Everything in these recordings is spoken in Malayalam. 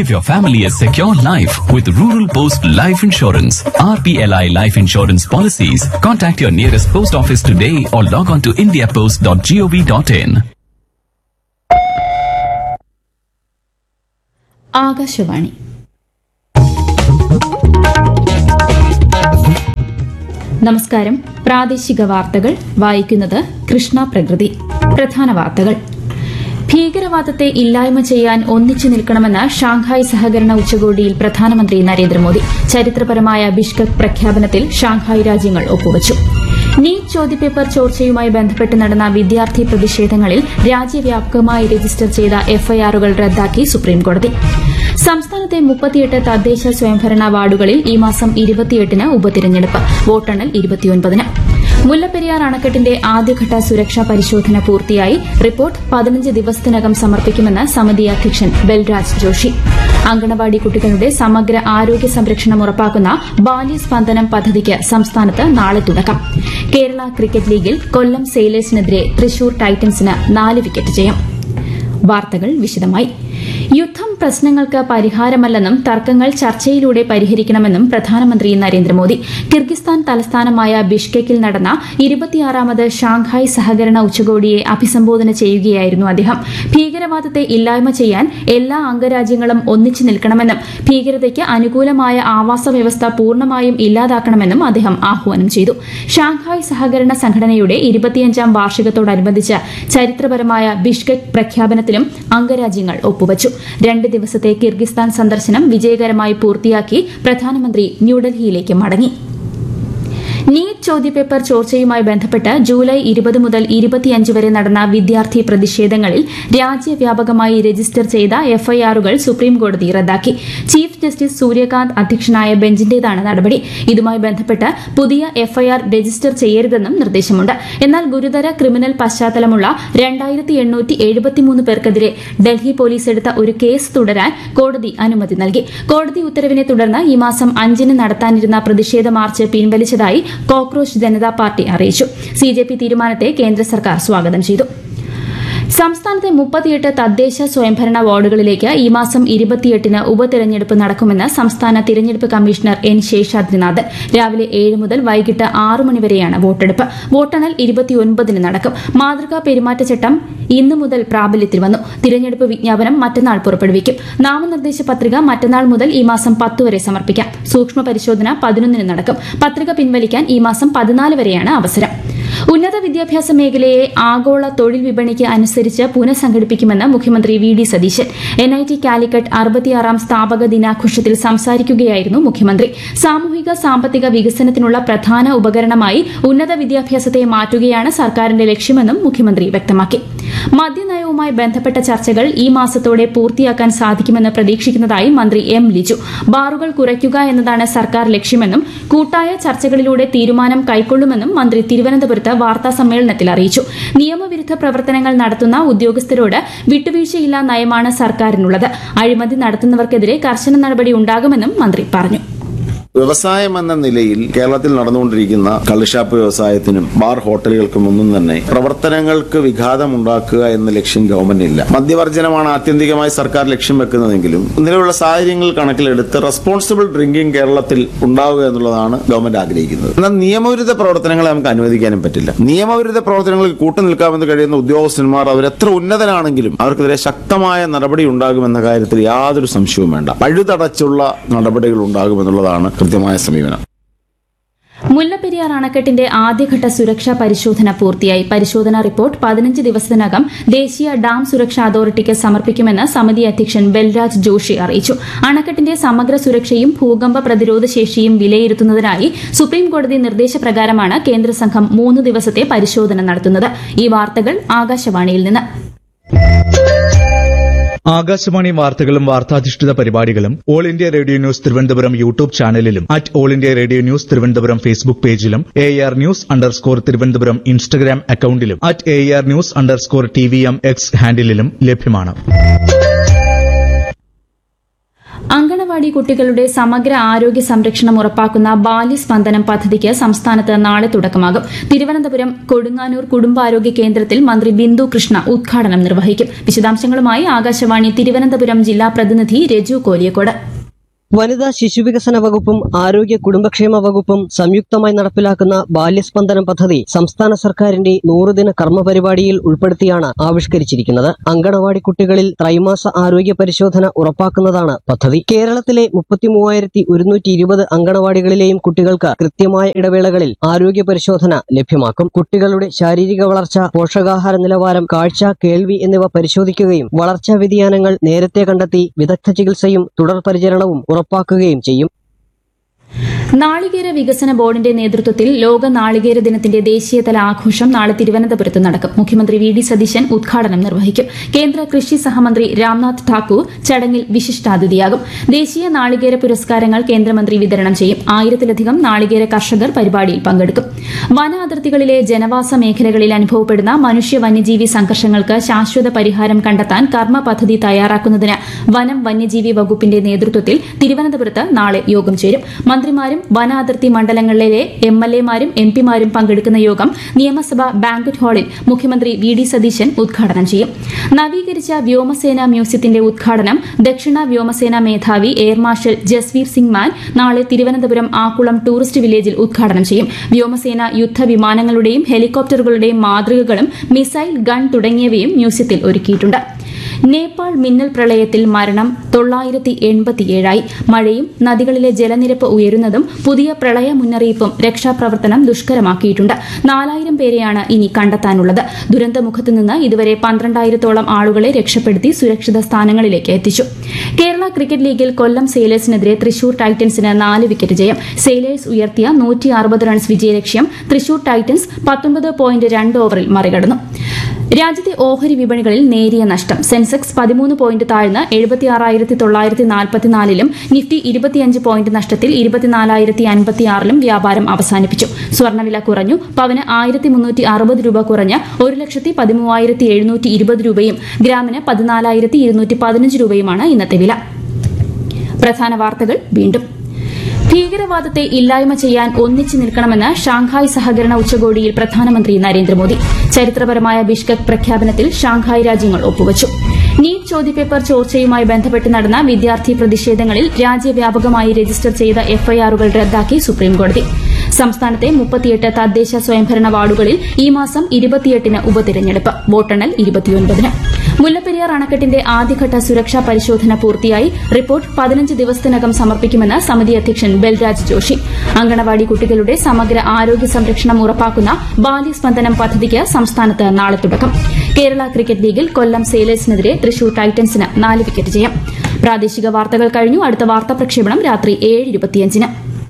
Give your family a secure life with Rural Post Life Insurance. RPLI Life Insurance Policies. Contact your nearest post office today or log on to indiapost.gov.in. Akashvani നമസ്കാരം പ്രാദേശിക വാർത്തകൾ വായിക്കുന്നത് കൃഷ്ണ പ്രകൃതി പ്രധാന വാർത്തകൾ ഭീകരവാദത്തെ ഇല്ലായ്മ ചെയ്യാൻ ഒന്നിച്ചു നിൽക്കണമെന്ന് ഷാങ്ഹായ് സഹകരണ ഉച്ചകോടിയിൽ പ്രധാനമന്ത്രി നരേന്ദ്രമോദി ചരിത്രപരമായ ബിഷ്കക് പ്രഖ്യാപനത്തിൽ ഷാങ്ഹായ് രാജ്യങ്ങൾ ഒപ്പുവച്ചു നീറ്റ് ചോദ്യപേപ്പർ ചോർച്ചയുമായി ബന്ധപ്പെട്ട് നടന്ന വിദ്യാർത്ഥി പ്രതിഷേധങ്ങളിൽ രാജ്യവ്യാപകമായി രജിസ്റ്റർ ചെയ്ത എഫ്ഐആറുകൾ റദ്ദാക്കി സുപ്രീംകോടതി സംസ്ഥാനത്തെ മുപ്പത്തിയെട്ട് തദ്ദേശ സ്വയംഭരണ വാർഡുകളിൽ ഈ മാസം ഇരുപത്തിയെട്ടിന് ഉപതിരഞ്ഞെടുപ്പ് വോട്ടെണ്ണൽ ഇരുപത്തിയൊൻപതിന് മുല്ലപ്പെരിയാർ അണക്കെട്ടിന്റെ ആദ്യഘട്ട സുരക്ഷാ പരിശോധന പൂർത്തിയായി റിപ്പോർട്ട് പതിനഞ്ച് ദിവസത്തിനകം സമർപ്പിക്കുമെന്ന് സമിതി അധ്യക്ഷൻ ബൽരാജ് ജോഷി അങ്കണവാടി കുട്ടികളുടെ സമഗ്ര ആരോഗ്യ സംരക്ഷണം ഉറപ്പാക്കുന്ന ബാല്യസ്പന്ദനം പദ്ധതിക്ക് സംസ്ഥാനത്ത് നാളെ തുടക്കം കേരള ക്രിക്കറ്റ് ലീഗിൽ കൊല്ലം സെയിലേഴ്സിനെതിരെ തൃശൂർ ടൈറ്റൻസിന് നാല് വിക്കറ്റ് ജയം വാർത്തകൾ വിശദമായി യുദ്ധം പ്രശ്നങ്ങൾക്ക് പരിഹാരമല്ലെന്നും തർക്കങ്ങൾ ചർച്ചയിലൂടെ പരിഹരിക്കണമെന്നും പ്രധാനമന്ത്രി നരേന്ദ്രമോദി കിർഗിസ്ഥാൻ തലസ്ഥാനമായ ബിഷ്കെക്കിൽ നടന്ന ഇരുപത്തിയാറാമത് ഷാങ്ഹായ് സഹകരണ ഉച്ചകോടിയെ അഭിസംബോധന ചെയ്യുകയായിരുന്നു അദ്ദേഹം ഭീകരവാദത്തെ ഇല്ലായ്മ ചെയ്യാൻ എല്ലാ അംഗരാജ്യങ്ങളും ഒന്നിച്ചു നിൽക്കണമെന്നും ഭീകരതയ്ക്ക് അനുകൂലമായ ആവാസ വ്യവസ്ഥ പൂർണ്ണമായും ഇല്ലാതാക്കണമെന്നും അദ്ദേഹം ആഹ്വാനം ചെയ്തു ഷാങ്ഹായ് സഹകരണ സംഘടനയുടെ ഇരുപത്തിയഞ്ചാം വാർഷികത്തോടനുബന്ധിച്ച് ചരിത്രപരമായ ബിഷ്കെക് പ്രഖ്യാപനത്തിലും അംഗരാജ്യങ്ങൾ ഒപ്പുവച്ചു രണ്ട് ദിവസത്തെ കിർഗിസ്ഥാൻ സന്ദർശനം വിജയകരമായി പൂർത്തിയാക്കി പ്രധാനമന്ത്രി ന്യൂഡൽഹിയിലേക്ക് മടങ്ങി നീറ്റ് ചോദ്യപേപ്പർ ചോർച്ചയുമായി ബന്ധപ്പെട്ട് ജൂലൈ ഇരുപത് മുതൽ ഇരുപത്തിയഞ്ച് വരെ നടന്ന വിദ്യാർത്ഥി പ്രതിഷേധങ്ങളിൽ രാജ്യവ്യാപകമായി രജിസ്റ്റർ ചെയ്ത എഫ്ഐആറുകൾ സുപ്രീംകോടതി റദ്ദാക്കി ചീഫ് ജസ്റ്റിസ് സൂര്യകാന്ത് അധ്യക്ഷനായ ബെഞ്ചിന്റേതാണ് നടപടി ഇതുമായി ബന്ധപ്പെട്ട് പുതിയ എഫ്ഐആർ രജിസ്റ്റർ ചെയ്യരുതെന്നും നിർദ്ദേശമുണ്ട് എന്നാൽ ഗുരുതര ക്രിമിനൽ പശ്ചാത്തലമുള്ള രണ്ടായിരത്തി എണ്ണൂറ്റി എഴുപത്തിമൂന്ന് പേർക്കെതിരെ ഡൽഹി പോലീസ് എടുത്ത ഒരു കേസ് തുടരാൻ കോടതി അനുമതി നൽകി കോടതി ഉത്തരവിനെ തുടർന്ന് ഈ മാസം അഞ്ചിന് നടത്താനിരുന്ന പ്രതിഷേധ മാർച്ച് പിൻവലിച്ചതായി കോക്രോച്ച് ജനതാ പാർട്ടി അറിയിച്ചു സി ജെ പി തീരുമാനത്തെ കേന്ദ്ര സർക്കാർ സ്വാഗതം ചെയ്തു സംസ്ഥാനത്തെ മുപ്പത്തിയെട്ട് തദ്ദേശ സ്വയംഭരണ വാർഡുകളിലേക്ക് ഈ മാസം ഇരുപത്തിയെട്ടിന് ഉപതെരഞ്ഞെടുപ്പ് നടക്കുമെന്ന് സംസ്ഥാന തിരഞ്ഞെടുപ്പ് കമ്മീഷണർ എൻ ശേഷാദ്രിനാഥ് രാവിലെ ഏഴ് മുതൽ വൈകിട്ട് ആറ് മണിവരെയാണ് വോട്ടെടുപ്പ് വോട്ടെണ്ണൽ ഇരുപത്തിയൊൻപതിന് നടക്കും മാതൃകാ പെരുമാറ്റച്ചട്ടം ഇന്നു മുതൽ പ്രാബല്യത്തിൽ വന്നു തിരഞ്ഞെടുപ്പ് വിജ്ഞാപനം മറ്റന്നാൾ പുറപ്പെടുവിക്കും നാമനിർദ്ദേശ പത്രിക മറ്റന്നാൾ മുതൽ ഈ മാസം പത്ത് വരെ സമർപ്പിക്കാം സൂക്ഷ്മ പരിശോധന പതിനൊന്നിന് നടക്കും പത്രിക പിൻവലിക്കാൻ ഈ മാസം പതിനാല് വരെയാണ് അവസരം ഉന്നത വിദ്യാഭ്യാസ മേഖലയെ ആഗോള തൊഴിൽ വിപണിക്ക് അനുസരിച്ച് പുനഃസംഘടിപ്പിക്കുമെന്ന് മുഖ്യമന്ത്രി V D Satheesan N I T Calicut അറുപത്തിയാറാം സ്ഥാപക ദിനാഘോഷത്തിൽ സംസാരിക്കുകയായിരുന്നു മുഖ്യമന്ത്രി സാമൂഹിക സാമ്പത്തിക വികസനത്തിനുള്ള പ്രധാന ഉപകരണമായി ഉന്നത വിദ്യാഭ്യാസത്തെ മാറ്റുകയാണ് സർക്കാരിന്റെ ലക്ഷ്യമെന്നും മുഖ്യമന്ത്രി വ്യക്തമാക്കി മദ്യനയവുമായി ബന്ധപ്പെട്ട ചർച്ചകൾ ഈ മാസത്തോടെ പൂർത്തിയാക്കാൻ സാധിക്കുമെന്ന് പ്രതീക്ഷിക്കുന്നതായി മന്ത്രി എം ലിജു ബാറുകൾ കുറയ്ക്കുക എന്നതാണ് സർക്കാർ ലക്ഷ്യമെന്നും കൂട്ടായ ചർച്ചകളിലൂടെ തീരുമാനം കൈക്കൊള്ളുമെന്നും മന്ത്രി തിരുവനന്തപുരത്ത് വാർത്താ സമ്മേളനത്തിൽ അറിയിച്ചു നിയമവിരുദ്ധ പ്രവർത്തനങ്ങൾ നടത്തുന്ന ഉദ്യോഗസ്ഥരോട് വിട്ടുവീഴ്ചയില്ലാ നയമാണ് സർക്കാരിനുള്ളത് അഴിമതി നടത്തുന്നവർക്കെതിരെ കർശന നടപടി ഉണ്ടാകുമെന്നും മന്ത്രി പറഞ്ഞു വ്യവസായം എന്ന നിലയിൽ കേരളത്തിൽ നടന്നുകൊണ്ടിരിക്കുന്ന കള്ളുഷാപ്പ് വ്യവസായത്തിനും ബാർ ഹോട്ടലുകൾക്കും ഒന്നും തന്നെ പ്രവർത്തനങ്ങൾക്ക് വിഘാതമുണ്ടാക്കുക എന്ന ലക്ഷ്യം ഗവൺമെന്റില്ല മദ്യവർജനമാണ് ആത്യന്തികമായി സർക്കാർ ലക്ഷ്യം വെക്കുന്നതെങ്കിലും നിലവിലുള്ള സാഹചര്യങ്ങൾ കണക്കിലെടുത്ത് റെസ്പോൺസിബിൾ ഡ്രിങ്കിംഗ് കേരളത്തിൽ ഉണ്ടാവുക എന്നുള്ളതാണ് ഗവൺമെന്റ് ആഗ്രഹിക്കുന്നത് എന്നാൽ നിയമവിരുദ്ധ പ്രവർത്തനങ്ങളെ നമുക്ക് അനുവദിക്കാനും പറ്റില്ല നിയമവിരുദ്ധ പ്രവർത്തനങ്ങളിൽ കൂട്ടുനിൽക്കാമെന്ന് കഴിയുന്ന ഉദ്യോഗസ്ഥന്മാർ അവരെത്ര ഉന്നതരാണെങ്കിലും അവർക്കെതിരെ ശക്തമായ നടപടി ഉണ്ടാകുമെന്ന കാര്യത്തിൽ യാതൊരു സംശയവും വേണ്ട പഴുതടച്ചുള്ള നടപടികൾ ഉണ്ടാകുമെന്നുള്ളതാണ് കൃത്യമായ സമീപനം മുല്ലപ്പെരിയാർ അണക്കെട്ടിന്റെ ആദ്യഘട്ട സുരക്ഷാ പരിശോധന പൂർത്തിയായി പരിശോധനാ റിപ്പോർട്ട് പതിനഞ്ച് ദിവസത്തിനകം ദേശീയ ഡാം സുരക്ഷാ അതോറിറ്റിക്ക് സമർപ്പിക്കുമെന്ന് സമിതി അധ്യക്ഷൻ ബൽരാജ് ജോഷി അറിയിച്ചു അണക്കെട്ടിന്റെ സമഗ്ര സുരക്ഷയും ഭൂകമ്പ പ്രതിരോധ ശേഷിയും വിലയിരുത്തുന്നതിനായി സുപ്രീംകോടതി നിർദ്ദേശപ്രകാരമാണ് കേന്ദ്ര സംഘം മൂന്ന് ദിവസത്തെ പരിശോധന നടത്തുന്നത് ഈ വാർത്തകൾ ആകാശവാണിയിൽ നിന്ന് ആകാശവാണി വാർത്തകളും വാർത്താധിഷ്ഠിത പരിപാടികളും all India radio news Thiruvananthapuram YouTube ചാനലിലും at all India radio news Thiruvananthapuram Facebook പേജിലും A R news underscore Thiruvananthapuram Instagram അക്കൌണ്ടിലും at A R news underscore T V M X ഹാൻഡിലും ലഭ്യമാണ് അങ്കണവാടി കുട്ടികളുടെ സമഗ്ര ആരോഗ്യ സംരക്ഷണം ഉറപ്പാക്കുന്ന ബാല്യസ്പന്ദനം പദ്ധതിക്ക് സംസ്ഥാനത്ത് നാളെ തുടക്കമാകും തിരുവനന്തപുരം കൊടുങ്ങാനൂർ കുടുംബാരോഗ്യ കേന്ദ്രത്തിൽ മന്ത്രി ബിന്ദു കൃഷ്ണ ഉദ്ഘാടനം നിർവഹിക്കും വിശദാംശങ്ങളുമായി ആകാശവാണി തിരുവനന്തപുരം ജില്ലാ പ്രതിനിധി രജു കോലിയക്കോട് വനിതാ ശിശുവികസന വകുപ്പും ആരോഗ്യ കുടുംബക്ഷേമ വകുപ്പും സംയുക്തമായി നടപ്പിലാക്കുന്ന ബാല്യസ്പന്ദനം പദ്ധതി സംസ്ഥാന സർക്കാരിന്റെ നൂറുദിന കർമ്മ പരിപാടിയിൽ ഉൾപ്പെടുത്തിയാണ് ആവിഷ്കരിച്ചിരിക്കുന്നത് അങ്കണവാടി കുട്ടികളിൽ ത്രൈമാസ ആരോഗ്യ പരിശോധന ഉറപ്പാക്കുന്നതാണ് പദ്ധതി കേരളത്തിലെ മുപ്പത്തിമൂവായിരത്തി ഒരുന്നൂറ്റി ഇരുപത് അങ്കണവാടികളിലെയും കുട്ടികൾക്ക് കൃത്യമായ ഇടവേളകളിൽ ആരോഗ്യ പരിശോധന ലഭ്യമാക്കും കുട്ടികളുടെ ശാരീരിക വളർച്ച പോഷകാഹാര നിലവാരം കാഴ്ച കേൾവി എന്നിവ പരിശോധിക്കുകയും വളർച്ചാ വ്യതിയാനങ്ങൾ നേരത്തെ കണ്ടെത്തി വിദഗ്ധ ചികിത്സയും തുടർ പരിചരണവും ഉറപ്പാക്കുകയും ചെയ്യും നാളികേര വികസന ബോർഡിന്റെ നേതൃത്വത്തിൽ ലോക നാളികേര ദിനത്തിന്റെ ദേശീയതല ആഘോഷം നാളെ തിരുവനന്തപുരത്ത് നടക്കും മുഖ്യമന്ത്രി വി ഡി സതീശൻ ഉദ്ഘാടനം നിർവഹിക്കും കേന്ദ്ര കൃഷി സഹമന്ത്രി രാംനാഥ് ഠാക്കൂർ ചടങ്ങിൽ വിശിഷ്ടാതിഥിയാകും ദേശീയ നാളികേര പുരസ്കാരങ്ങൾ കേന്ദ്രമന്ത്രി വിതരണം ചെയ്യും ആയിരത്തിലധികം നാളികേര കർഷകർ പരിപാടിയിൽ പങ്കെടുക്കും വന അതിർത്തികളിലെ ജനവാസ മേഖലകളിൽ അനുഭവപ്പെടുന്ന മനുഷ്യ വന്യജീവി സംഘർഷങ്ങൾക്ക് ശാശ്വത പരിഹാരം കണ്ടെത്താൻ കർമ്മ പദ്ധതി തയ്യാറാക്കുന്നതിന് വനം വന്യജീവി വകുപ്പിന്റെ നേതൃത്വത്തിൽ തിരുവനന്തപുരത്ത് നാളെ യോഗം ചേരും മന്ത്രിമാരും വനാതിർത്തി മണ്ഡലങ്ങളിലെ എം എൽ എമാരും എം പിമാരും പങ്കെടുക്കുന്ന യോഗം നിയമസഭ ബാങ്കറ്റ് ഹാളിൽ മുഖ്യമന്ത്രി വി ഡി സതീശൻ ഉദ്ഘാടനം ചെയ്യും നവീകരിച്ച വ്യോമസേന മ്യൂസിയത്തിന്റെ ഉദ്ഘാടനം ദക്ഷിണ വ്യോമസേന മേധാവി എയർ മാർഷൽ ജസ്വീർ സിംഗ് മാൻ നാളെ തിരുവനന്തപുരം ആക്കുളം ടൂറിസ്റ്റ് വില്ലേജിൽ ഉദ്ഘാടനം ചെയ്യും വ്യോമസേന യുദ്ധവിമാനങ്ങളുടെയും ഹെലികോപ്റ്ററുകളുടെയും മാതൃകകളും മിസൈൽ ഗൺ തുടങ്ങിയവയും മ്യൂസിയത്തിൽ ഒരുക്കിയിട്ടുണ്ട് നേപ്പാൾ മിന്നൽ പ്രളയത്തിൽ മരണം തൊള്ളായിരത്തി എൺപത്തിയേഴായി മഴയും നദികളിലെ ജലനിരപ്പ് ഉയരുന്നതും പുതിയ പ്രളയ മുന്നറിയിപ്പും രക്ഷാപ്രവർത്തനം ദുഷ്കരമാക്കിയിട്ടുണ്ട് നാലായിരം പേരെയാണ് ഇനി കണ്ടെത്താനുള്ളത് ദുരന്തമുഖത്ത് നിന്ന് ഇതുവരെ പന്ത്രണ്ടായിരത്തോളം ആളുകളെ രക്ഷപ്പെടുത്തി സുരക്ഷിത സ്ഥാനങ്ങളിലേക്ക് എത്തിച്ചു കേരള ക്രിക്കറ്റ് ലീഗിൽ കൊല്ലം സെയിലേഴ്സിനെതിരെ തൃശൂർ ടൈറ്റൻസിന് നാല് വിക്കറ്റ് ജയം സെയിലേഴ്സ് ഉയർത്തിയ നൂറ്റി അറുപത് റൺസ് വിജയലക്ഷ്യം തൃശൂർ ടൈറ്റൻസ് പത്തൊമ്പത് പോയിന്റ് രണ്ട് ഓവറിൽ മറികടന്നു രാജ്യത്തെ ഓഹരി വിപണികളിൽ നേരിയ നഷ്ടം സെൻസെക്സ് പതിമൂന്ന് പോയിന്റ് താഴ്ന്ന് എഴുപത്തിയാറായിരത്തി തൊള്ളായിരത്തി നാൽപ്പത്തിനാലിലും നിഫ്റ്റി ഇരുപത്തിയഞ്ച് പോയിന്റ് നഷ്ടത്തിൽ ഇരുപത്തിനാലായിരത്തി അൻപത്തിയാറിലും വ്യാപാരം അവസാനിപ്പിച്ചു സ്വർണ്ണവില കുറഞ്ഞു പവന് ആയിരത്തി മുന്നൂറ്റി അറുപത് രൂപ കുറഞ്ഞ് ഒരു ലക്ഷത്തി പതിമൂവായിരത്തി എഴുന്നൂറ്റി ഇരുപത് രൂപയും ഗ്രാമിന് പതിനാലായിരത്തി ഇരുന്നൂറ്റി പതിനഞ്ച് രൂപയുമാണ് ഇന്നത്തെ വില പ്രധാന വാർത്തകൾ വീണ്ടും ഭീകരവാദത്തെ ഇല്ലായ്മ ചെയ്യാൻ ഒന്നിച്ചു നിൽക്കണമെന്ന് ഷാങ്ഹായ് സഹകരണ ഉച്ചകോടിയിൽ പ്രധാനമന്ത്രി നരേന്ദ്രമോദി ചരിത്രപരമായ ബിഷ്കക് പ്രഖ്യാപനത്തിൽ ഷാങ്ഹായ് രാജ്യങ്ങൾ ഒപ്പുവച്ചു നീറ്റ് ചോദ്യപേപ്പർ ചോർച്ചയുമായി ബന്ധപ്പെട്ട് നടന്ന വിദ്യാർത്ഥി പ്രതിഷേധങ്ങളിൽ രാജ്യവ്യാപകമായി രജിസ്റ്റർ ചെയ്ത എഫ്ഐആറുകൾ റദ്ദാക്കി സുപ്രീംകോടതി സംസ്ഥാനത്തെ മുപ്പത്തിയെട്ട് തദ്ദേശ സ്വയംഭരണ വാർഡുകളിൽ ഈ മാസം ഇരുപത്തിയെട്ടിന് ഉപതിരഞ്ഞെടുപ്പ് വോട്ടെണ്ണൽ ഇരുപത്തിയൊൻപതിന് മുല്ലപ്പെരിയാർ അണക്കെട്ടിന്റെ ആദ്യഘട്ട സുരക്ഷാ പരിശോധന പൂർത്തിയായി റിപ്പോർട്ട് പതിനഞ്ച് ദിവസത്തിനകം സമർപ്പിക്കുമെന്ന് സമിതി അധ്യക്ഷൻ ബൽരാജ് ജോഷി അങ്കണവാടി കുട്ടികളുടെ സമഗ്ര ആരോഗ്യ സംരക്ഷണം ഉറപ്പാക്കുന്ന ബാല്യസ്പന്ദനം പദ്ധതിക്ക് സംസ്ഥാനത്ത് നാളെ തുടക്കം കേരള ക്രിക്കറ്റ് ലീഗിൽ കൊല്ലം സെയിലേഴ്സിനെതിരെ തൃശൂർ ടൈറ്റൻസിന് നാല് വിക്കറ്റ് ജയം പ്രാദേശിക വാർത്തകൾ കഴിഞ്ഞു അടുത്ത വാർത്താ പ്രക്ഷേപണം രാത്രി ഏഴ് ഇരുപത്തിയഞ്ചിന്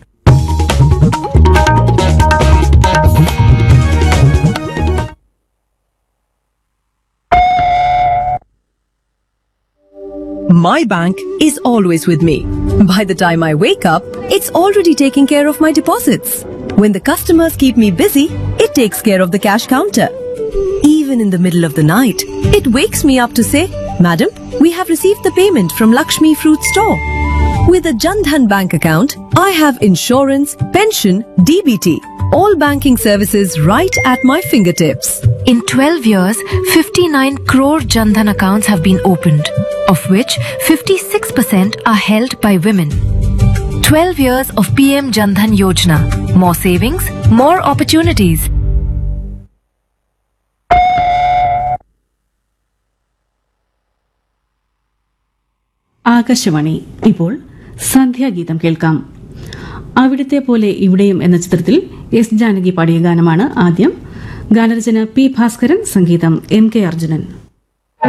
My bank is always with me. By the time I wake up, it's already taking care of my deposits. When the customers keep me busy, it takes care of the cash counter. Even in the middle of the night, it wakes me up to say, Madam, we have received the payment from Lakshmi Fruit Store. With a Jandhan bank account, I have insurance, pension, DBT, all banking services right at my fingertips. In 12 years, 59 crore Jandhan accounts have been opened, of which 56% are held by women. 12 years of PM Jandhan Yojana. More savings, more opportunities. Akashvani ഇപ്പോൾ സന്ധ്യാഗീതം കേൾക്കാം അവിടുത്തെ പോലെ ഇവിടെയും എന്ന ചിത്രത്തിൽ എസ് ജാനകി പാടിയ ഗാനമാണ് ആദ്യം ഗാനരചന പി ഭാസ്കരൻ സംഗീതം എം കെ അർജുനൻ